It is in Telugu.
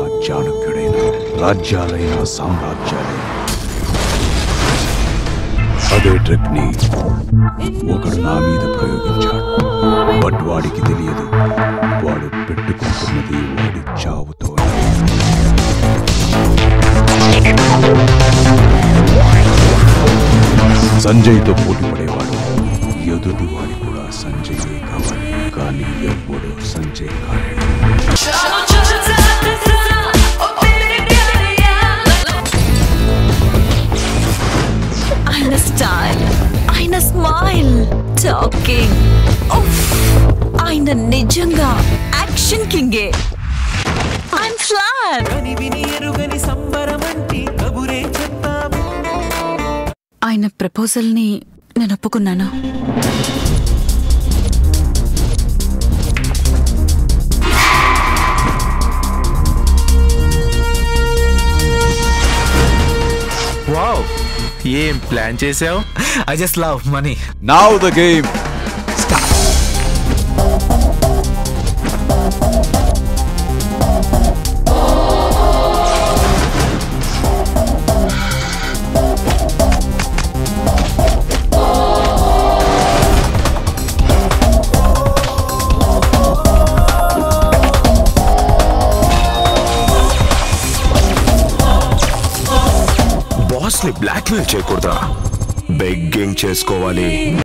చాణక్యుడైనా రాజ్యాలైనా సామ్రాజ్యాలైనా అదే ట్రిక్ ని ఒకడు నా మీద ప్రయోగించాడు బట్ వాడికి తెలియదు వాడు పెట్టుకుంటున్నది వాడి చావుతో సంజయ్తో పోటీ పడేవాడు ఎదుటి వాడి కూడా సంజయే కావాలి కానీ ఎవ్వడు సంజయ్ కాలేడు ఆయన స్టైల్ ఆయన స్మైల్ టాకింగ్ ఆయన నిజంగా యాక్షన్ కింగే ఐఎమ్ ఫ్లాట్ కని విని ఎరుగని సంబరమంటి కబురే చెప్తాము ఆయన ప్రపోజల్ ని నేను ఒప్పుకున్నాను వావ్ ఏం ప్లాన్ చేసావు I just love money now the game boss ని బ్లాక్మెయిల్ చేయకూడదా బెగ్గింగ్ చేసుకోవాలి